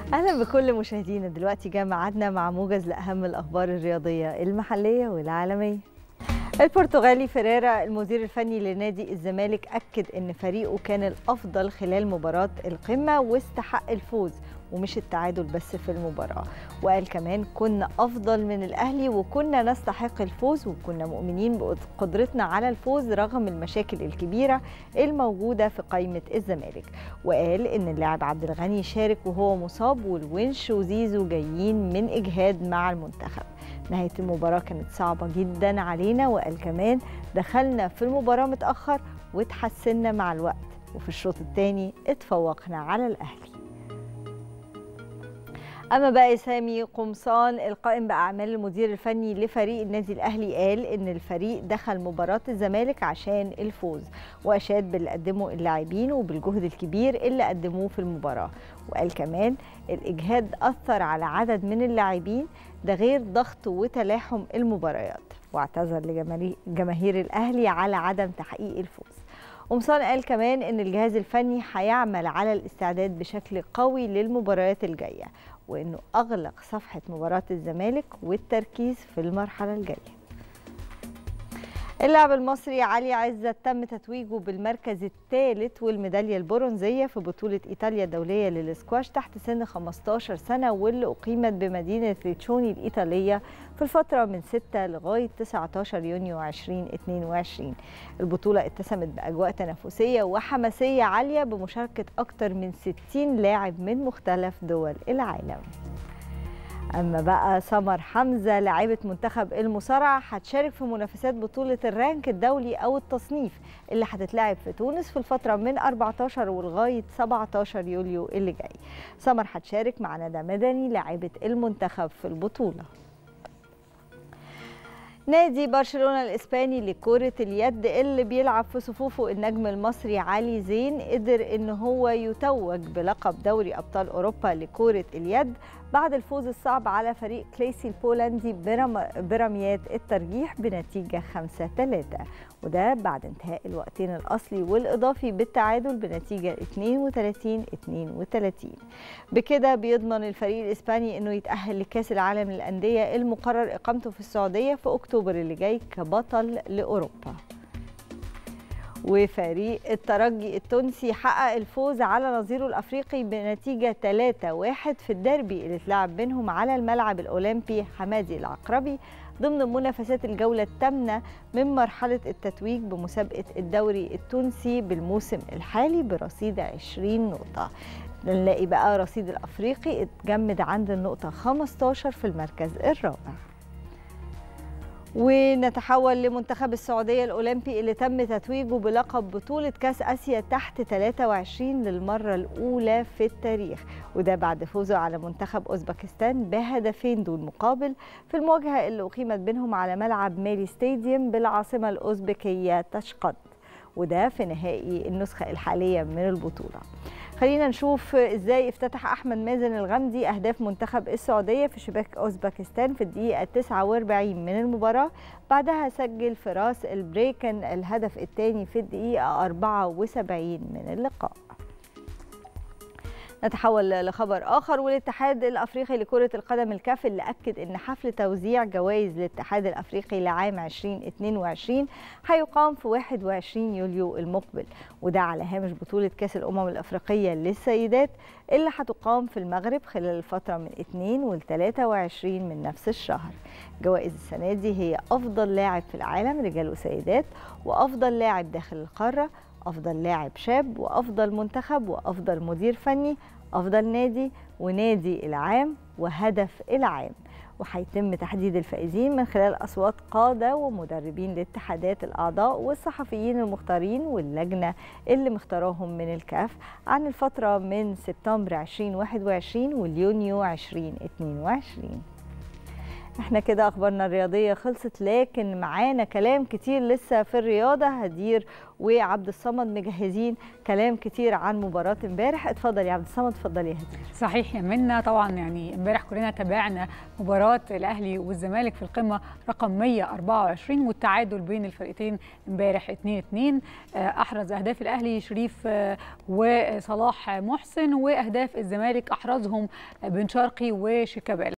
اهلا بكل مشاهدينا دلوقتي جاء ميعادنا مع موجز لاهم الاخبار الرياضيه المحليه والعالميه البرتغالي فيريرا المدير الفني لنادي الزمالك اكد ان فريقه كان الافضل خلال مباراه القمه واستحق الفوز ومش التعادل بس في المباراه وقال كمان كنا افضل من الاهلي وكنا نستحق الفوز وكنا مؤمنين بقدرتنا على الفوز رغم المشاكل الكبيره الموجوده في قائمه الزمالك وقال ان اللاعب عبد الغني شارك وهو مصاب والونش وزيزو جايين من اجهاد مع المنتخب نهاية المباراة كانت صعبة جدا علينا وقال كمان دخلنا في المباراة متأخر وتحسنا مع الوقت وفي الشوط الثاني اتفوقنا على الأهلي أما بقى سامي قمصان القائم بأعمال المدير الفني لفريق النادي الأهلي قال إن الفريق دخل مباراة الزمالك عشان الفوز وأشاد باللي قدمه اللاعبين وبالجهد الكبير اللي قدموه في المباراة وقال كمان الإجهاد أثر على عدد من اللاعبين ده غير ضغط وتلاحم المباريات واعتذر لجماهير الأهلي على عدم تحقيق الفوز قمصان قال كمان ان الجهاز الفني هيعمل على الاستعداد بشكل قوي للمباريات الجايه وانه اغلق صفحه مباراه الزمالك والتركيز في المرحله الجايه اللاعب المصري علي عزت تم تتويجه بالمركز الثالث والميداليه البرونزيه في بطوله ايطاليا الدوليه للسكواش تحت سن 15 سنه واللي اقيمت بمدينه ريتشوني الايطاليه في الفتره من 6 لغايه 19 يونيو 2022 البطوله اتسمت باجواء تنافسيه وحماسيه عاليه بمشاركه اكثر من 60 لاعب من مختلف دول العالم اما بقى سمر حمزه لاعبه منتخب المصارعه هتشارك في منافسات بطوله الرانك الدولي او التصنيف اللي هتتلعب في تونس في الفتره من 14 ولغايه 17 يوليو اللي جاي سمر هتشارك مع ندى مدني لاعبه المنتخب في البطوله نادي برشلونه الاسباني لكره اليد اللي بيلعب في صفوفه النجم المصري علي زين قدر ان هو يتوج بلقب دوري ابطال اوروبا لكره اليد بعد الفوز الصعب على فريق كليسي البولندي برم... برميات الترجيح بنتيجه 5 3 وده بعد انتهاء الوقتين الاصلي والاضافي بالتعادل بنتيجه 32 32 بكده بيضمن الفريق الاسباني انه يتاهل لكاس العالم للانديه المقرر اقامته في السعوديه في اكتوبر اللي جاي كبطل لاوروبا وفريق الترجي التونسي حقق الفوز على نظيره الافريقي بنتيجه 3-1 في الديربي اللي اتلعب بينهم على الملعب الاولمبي حمادي العقربي ضمن منافسات الجوله الثامنه من مرحله التتويج بمسابقه الدوري التونسي بالموسم الحالي برصيد 20 نقطه نلاقي بقى رصيد الافريقي اتجمد عند النقطه 15 في المركز الرابع ونتحول لمنتخب السعودية الأولمبي اللي تم تتويجه بلقب بطولة كأس آسيا تحت 23 للمرة الأولى في التاريخ وده بعد فوزه على منتخب أوزبكستان بهدفين دون مقابل في المواجهة اللي أقيمت بينهم على ملعب مالي ستاديوم بالعاصمة الأوزبكية تشقد وده في نهائي النسخة الحالية من البطولة خلينا نشوف ازاي افتتح احمد مازن الغامدي اهداف منتخب السعوديه في شباك اوزبكستان في الدقيقه 49 من المباراه بعدها سجل في راس البريكن الهدف الثاني في الدقيقه 74 من اللقاء نتحول لخبر اخر والاتحاد الافريقي لكره القدم الكاف اللي اكد ان حفل توزيع جوائز الاتحاد الافريقي لعام 2022 هيقام في 21 يوليو المقبل وده على هامش بطوله كاس الامم الافريقيه للسيدات اللي هتقام في المغرب خلال الفتره من 2 و 23 من نفس الشهر جوائز السنه دي هي افضل لاعب في العالم رجال وسيدات وافضل لاعب داخل القاره افضل لاعب شاب وافضل منتخب وافضل مدير فني افضل نادي ونادي العام وهدف العام وهيتم تحديد الفائزين من خلال اصوات قاده ومدربين الاتحادات الاعضاء والصحفيين المختارين واللجنه اللي مختاراهم من الكاف عن الفتره من سبتمبر 2021 واليونيو 2022 احنا كده اخبارنا الرياضيه خلصت لكن معانا كلام كتير لسه في الرياضه هدير وعبد الصمد مجهزين كلام كتير عن مباراه امبارح اتفضل يا عبد الصمد اتفضل يا هدير صحيح يا منا طبعا يعني امبارح كلنا تابعنا مباراه الاهلي والزمالك في القمه رقم 124 والتعادل بين الفريقين امبارح 2 2 احرز اهداف الاهلي شريف وصلاح محسن واهداف الزمالك احرزهم بن شرقي وشيكابالا